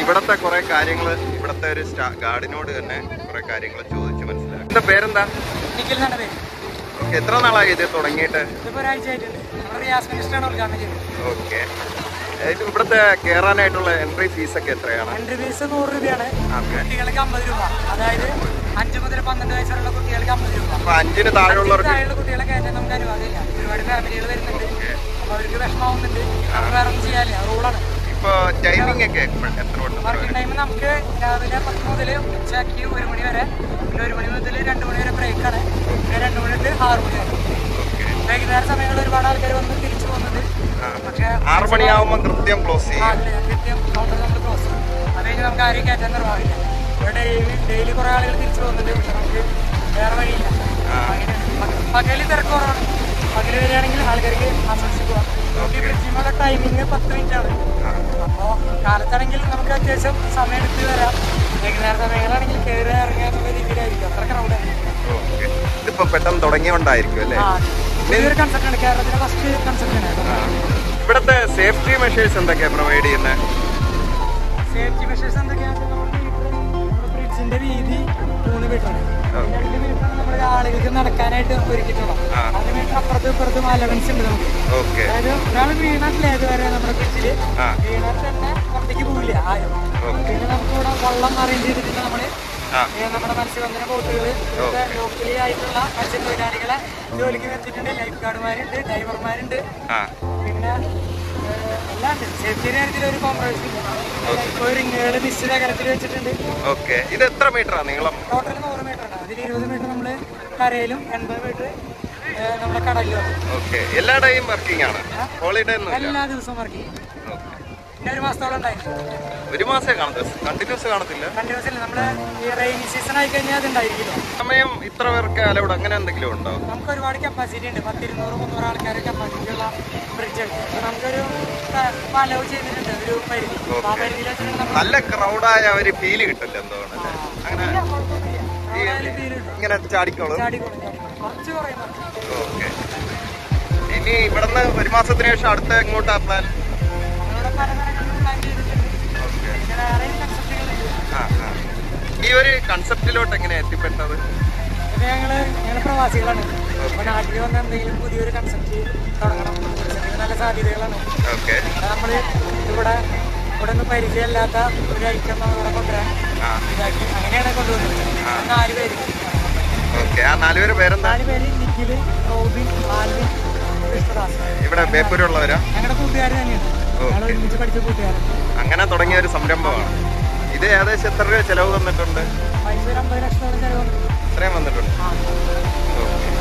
ഇവിടത്തെ കുറെ കാര്യങ്ങൾ ഇവിടത്തെ ഒരു ഗാർഡിനോട് തന്നെ കുറെ കാര്യങ്ങൾ ചോദിച്ച് മനസ്സിലാക്കി എന്റെ പേരെന്താ നിഖിൽ എന്നാണ് പേര് ഓക്കെ എത്ര നാളായി ഇത് തുടങ്ങിയിട്ട് ഇതിപ്പോൾ ഒരാഴ്ച ആയിട്ടുണ്ട് നമ്മുടെ റിയാസ് മിനിസ്റ്ററാണ് ഉദ്ഘാടനം ചെയ്തത് ഓക്കെ ഇത് ഇവിടുത്തെ കയറാനായിട്ടുള്ള എൻട്രി ഫീസ് ഒക്കെ എത്രയാണ് എൻട്രി ഫീസ് നൂറ് രൂപയാണ് ഓക്കെ കുട്ടികൾക്ക് അമ്പത് രൂപ അതായത് അഞ്ച് മുതൽ പന്ത്രണ്ട് വയസ്സ് വരെയുള്ള കുട്ടികൾക്ക് അമ്പത് രൂപ അപ്പൊ അഞ്ചിന് താഴെയുള്ളവർക്ക് താഴെയുള്ള കുട്ടികളെ കയറ്റാൻ നമുക്ക് അനുവാദമില്ല ഒരുപാട് ഫാമിലികൾ വരുന്നുണ്ട് അപ്പോൾ അവർക്ക് വിഷമാവുന്നുണ്ട് നമുക്ക് വേറെ ഒന്നും ചെയ്യാനില്ല റൂളാണ് ഇപ്പൊ ടൈമിംഗ് ഒക്കെ എപ്പ- എത്ര തൊട്ട് എത്ര വർക്കിംഗ് ടൈം നമുക്ക് രാവിലെ പത്ത് മുതൽ ഉച്ചയ്ക്ക് ഒരു മണി വരെ പിന്നെ ഒരു മണി മുതൽ രണ്ട് മണി വരെ ബ്രേക്കാണ് പിന്നെ രണ്ട് മണി തൊട്ട് ആറ് മണി വരെ വൈകുന്നേര സമയങ്ങളിൽ ഒരുപാട് ആൾക്കാർ വന്ന് തിരിച്ചു പോകുന്നുണ്ട് പക്ഷേ ആറ് മണിയാവുമ്പോ കൃത്യം ക്ലോസ് ചെയ്യും ആ, അല്ല, കൃത്യം കൗണ്ടർ നമ്മൾ ക്ലോസ് ചെയ്യും അത് കഴിഞ്ഞ് നമുക്ക് ആരെയും കയറ്റാൻ നിർവാഹില്ല ഇവിടെ ഡെയിലി ഡെയിലി കുറേ ആളുകൾ തിരിച്ചു പോകുന്നുണ്ട് പക്ഷെ നമുക്ക് വേറെ വഴിയില്ല അങ്ങനെയാണ് പകല് തിരക്ക് കുറവാണ് പകല് വരികയാണെങ്കിൽ ആൾക്കാർക്ക് ആസ്വദിച്ച് പോവാം ഈ ബ്രിഡ്ജിനുള്ള ടൈമിങ് പത്ത് മിനിറ്റ് ആണ് അപ്പോൾ കാലത്താണെങ്കിൽ നമുക്ക് അത്യാവശ്യം സമയം എടുത്ത് വരാം വൈകുന്നേര സമയങ്ങളാണെങ്കിൽ കയറി ഇറങ്ങുക എന്നുള്ള രീതിയിലായിരിക്കും അത്ര ക്രൗഡായിരിക്കും ഓക്കെ ഇതിപ്പോ പെട്ടെന്ന് തുടങ്ങിയോണ്ടായിരിക്കും അല്ലേ ആ ഇതൊരു കൺസെപ്റ്റ് ആണ് കേരളത്തിലെ ഫസ്റ്റ് കൺസെപ്റ്റ് ആണ് ഇവിടത്തെ സേഫ്റ്റി മെഷേഴ്സ് എന്തൊക്കെയാ പ്രൊവൈഡ് ചെയ്യുന്നത് സേഫ്റ്റി മെഷേഴ്സ് എന്തൊക്കെയാണെന്ന് നമ്മൾ നമ്മുടെ ബ്രിഡ്ജിന്റെ വീതി മൂന്ന് മീറ്ററാണ് രണ്ട് മീറ്ററാണ് നമ്മുടെ ആളുകൾക്ക് നടക്കാനായിട്ട് ഒരുക്കിയിട്ടുള്ളത് രണ്ട് മീറ്റർ അപ്പുറത്തും ഇപ്പുറത്തും അലവൻസ് ഉണ്ട് നമുക്ക് ഓക്കെ അതായത് ഒരാൾ വീണാട്ടില്ല ഇതുവരെ നമ്മുടെ ബ്രിഡ്ജില് ആ. വീണാൽ തന്നെ പുറത്തേക്ക് പോവില്ല ആരും പിന്നെ നമുക്ക് ഇവിടെ വെള്ളം അറേഞ്ച് ചെയ്തിട്ടുണ്ട് നമ്മള് ആ. ഏ, നമ്മുടെ മത്സ്യബന്ധന ബോട്ടുകൾ ലോക്കലി ആയിട്ടുള്ള മത്സ്യത്തൊഴിലാളികളെ ജോലിക്ക് നിർത്തിയിട്ടുണ്ട് ലൈഫ് ഗാർഡുമാരുണ്ട് ഡ്രൈവർമാരുണ്ട് ആ പിന്നെ ഏഹ്, എല്ലാം ഉണ്ട് സേഫ്റ്റിയുടെ കാര്യത്തിൽ ഒരു കോംപ്രമൈസ് ഇല്ല ഇപ്പോൾ ഒരു ഇങ്ങേട് നിശ്ചിത അകലത്തിൽ വെച്ചിട്ടുണ്ട് ഓക്കെ ഇത് എത്ര മീറ്ററാ നീളം ടോട്ടൽ നൂറ് മീറ്റർ ഉണ്ട് അതിൽ ഇരുപത് മീറ്റർ നമ്മൾ കരയിലും എൺപത് മീറ്റർ നമ്മുടെ കടലിലും ഓക്കെ എല്ലാ ഡേയും വർക്കിംഗ് ആണ് ഹോളിഡേ ഒന്നും ഇല്ല എല്ലാ ദിവസവും വർക്ക് ചെയ്യും Okay. പിന്നെ ഒരു മാസത്തോളം ഉണ്ടായിരുന്നു ഒരു മാസേ കാണത്തില്ല കണ്ടിന്യൂസ് കാണത്തില്ല കണ്ടിന്യൂസ് ഇല്ല നമ്മൾ ഈ റെയിനി സീസൺ ആയി കഴിഞ്ഞാൽ അത് ഉണ്ടായിരിക്കില്ല സമയം ഇത്ര പേർക്ക് അലൗഡ് അങ്ങനെ എന്തെങ്കിലും ഉണ്ടോ നമുക്ക് ഒരുപാട് കപ്പാസിറ്റി ഉണ്ട് പത്ത് ഇരുന്നൂറ് മുന്നൂറ് ആൾക്കാർ കപ്പാസിറ്റി ഉള്ള ബ്രിഡ്ജ് ഉണ്ട് അപ്പോൾ നമുക്കൊരു അലവ് ചെയ്തിട്ടുണ്ട് ഒരു പരിധി അപ്പോൾ ആ പരിധിയിൽ വെച്ചിട്ട് നമ്മൾ നല്ല ക്രൗഡായ ഒരു ഫീല് കിട്ടില്ല എന്തുകൊണ്ട് അങ്ങനെ അവിടെ ഫീൽ ഉണ്ട് ഇങ്ങനെ ചാടിക്കോളും ചാടിക്കോളും ചാടിക്കോളും. കുറച്ച് കുറയുന്നു ഓക്കെ ഇനി ഇവിടുന്ന് ഒരു മാസത്തിന് ശേഷം അടുത്ത എങ്ങോട്ടാ പ്ലാൻ നമ്മളിവിടെ പല കാര്യങ്ങളും പ്ലാൻ ചെയ്തിട്ടുണ്ട് പിന്നെ വേറെയും കൺസെപ്റ്റുകളുണ്ട് ആ ആ ഈ ഒരു കൺസെപ്റ്റിലോട്ട് എങ്ങനെ എത്തിപ്പെട്ടത് പിന്നെ ഞങ്ങള് ഞങ്ങള് പ്രവാസികളാണ് അപ്പൊ നാട്ടിൽ വന്ന എന്തെങ്കിലും പുതിയൊരു കൺസെപ്റ്റ് തുടങ്ങണം concept ന് നല്ല സാധ്യതകളാണ് ഓക്കെ അത് നമ്മള് ഇവിടെ ഇവിടെ ഒന്നും പരിചയമില്ലാത്ത ഒരു ഐറ്റം നമ്മളിവിടെ കൊണ്ടുവരാൻ ആ ഇതാക്കി അങ്ങനെയാണ് കൊണ്ടുവന്നത് നാല് പേര് ഓക്കെ ആ നാലുപേര് പേരെന്താ നാല് പേര് നിഖില് റോബിൻ ആൽവിൻ കൃഷ്ണദാസ് ഇവിടെ ബേപ്പൂരുള്ളവരാ ഞങ്ങളുടെ കൂട്ടുകാർ തന്നെയാണ് ഞങ്ങൾ ഒരുമിച്ച് പഠിച്ച കൂട്ടുകാരൻ അങ്ങനെ തുടങ്ങിയ ഒരു സംരംഭമാണ് ഇത് ഏകദേശം എത്ര രൂപ ചെലവ് വന്നിട്ടുണ്ട് പൈസ ഒരു അമ്പത് ലക്ഷത്തോളം ചെലവുണ്ട് ഇത്രയും വന്നിട്ടുണ്ട് ആ ഓക്കെ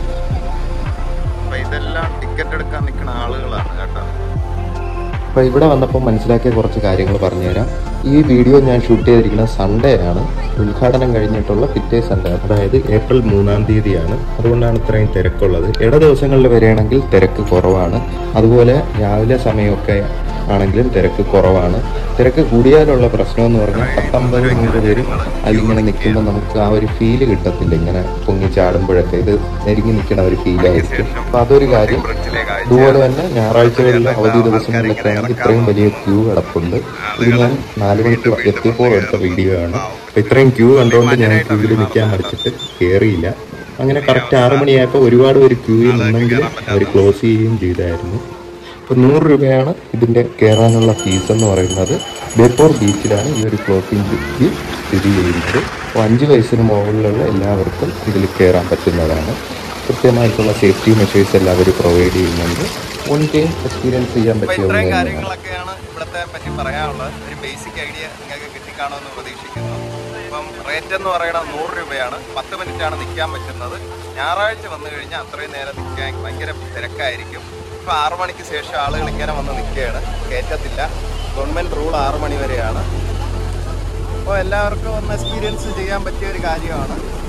അപ്പൊ ഇതെല്ലാം ടിക്കറ്റ് എടുക്കാൻ നിൽക്കുന്ന ആളുകളാണ് കേട്ടോ അപ്പോൾ ഇവിടെ വന്നപ്പോൾ മനസ്സിലാക്കിയ കുറച്ച് കാര്യങ്ങൾ പറഞ്ഞുതരാം ഈ വീഡിയോ ഞാൻ ഷൂട്ട് ചെയ്തിരിക്കുന്നത് സൺഡേ ആണ് ഉദ്ഘാടനം കഴിഞ്ഞിട്ടുള്ള പിറ്റേ സൺഡേ അതായത് ഏപ്രിൽ മൂന്നാം തീയതിയാണ് അതുകൊണ്ടാണ് ഇത്രയും തിരക്കുള്ളത് ഇട ദിവസങ്ങളിൽ വരികയാണെങ്കിൽ തിരക്ക് കുറവാണ് അതുപോലെ രാവിലെ സമയമൊക്കെ ആണെങ്കിലും തിരക്ക് കുറവാണ് തിരക്ക് കൂടിയാലുള്ള പ്രശ്നം എന്ന് പറഞ്ഞാൽ പത്തൊമ്പത് നൂറ് പേര് അതിലിങ്ങനെ നിൽക്കുമ്പോൾ നമുക്ക് ആ ഒരു ഫീല് കിട്ടത്തില്ല ഇങ്ങനെ പൊങ്ങി ചാടുമ്പോഴൊക്കെ ഇത് നെരുങ്ങി നിൽക്കുന്ന ഒരു ഫീലായിരിക്കും അപ്പോൾ അതൊരു കാര്യം ബ്രിഡ്ജിലേക്ക് അയച്ചു അതുപോലെ തന്നെ ഞായറാഴ്ചകളിലെ അവധി ദിവസങ്ങളിലൊക്കെ ആണെങ്കിൽ ഇത്രയും വലിയ ക്യൂ കിടപ്പുണ്ട് ഇത് ഞാൻ നാല് മണിക്ക് എത്തിയപ്പോൾ എടുത്ത വീഡിയോ ആണ് അപ്പൊ ഇത്രയും ക്യൂ കണ്ടുകൊണ്ട് ഞാൻ ക്യൂവിൽ നിൽക്കാൻ മടിച്ചിട്ട് കയറിയില്ല അങ്ങനെ കറക്റ്റ് ആറ് മണിയായപ്പോൾ ഒരുപാട് പേര് ക്യൂവിൽ നിന്നെങ്കിലും അവർ ക്ലോസ് ചെയ്യുകയും ചെയ്തായിരുന്നു ഇപ്പോൾ നൂറ് രൂപയാണ് ഇതിൻ്റെ കയറാനുള്ള ഫീസ് എന്ന് പറയുന്നത് ബേപ്പൂർ ബീച്ചിലാണ് ഈ ഒരു ക്ലോത്തിങ് ബുക്ക് സ്ഥിതി ചെയ്യുന്നത് അപ്പോൾ അഞ്ച് വയസ്സിന് മുകളിലുള്ള എല്ലാവർക്കും ഇതിൽ കയറാൻ പറ്റുന്നതാണ് കൃത്യമായിട്ടുള്ള സേഫ്റ്റി മെഷേഴ്സ് എല്ലാം അവർ പ്രൊവൈഡ് ചെയ്യുന്നുണ്ട് വൺ ടൈം എക്സ്പീരിയൻസ് ചെയ്യാൻ അപ്പൊ പറ്റിയ ഒന്ന് ഇത്രയും തന്നെയാണ് കാര്യങ്ങളൊക്കെയാണ് ഇവിടത്തെ പറ്റി പറയാനുള്ളത് ഒരു ബേസിക് ഐഡിയ നിങ്ങൾക്ക് കിട്ടിക്കാണുമെന്ന് പ്രതീക്ഷിക്കുന്നു ഇപ്പം റേറ്റ് എന്ന് പറയുന്നത് നൂറ് രൂപയാണ് പത്ത് മിനിറ്റ് ആണ് നിൽക്കാൻ പറ്റുന്നത് ഞായറാഴ്ച വന്നു കഴിഞ്ഞാൽ അത്രയും നേരം നിൽക്കാൻ ഭയങ്കര തിരക്കായിരിക്കും ഇപ്പം ആറു മണിക്ക് ശേഷം ആളുകൾ ഇങ്ങനെ വന്ന് നിൽക്കുകയാണ് കയറ്റത്തില്ല ഗവൺമെൻറ് റൂൾ ആറു മണി വരെയാണ് അപ്പോൾ എല്ലാവർക്കും ഒന്ന് എക്സ്പീരിയൻസ് ചെയ്യാൻ പറ്റിയ ഒരു കാര്യമാണ്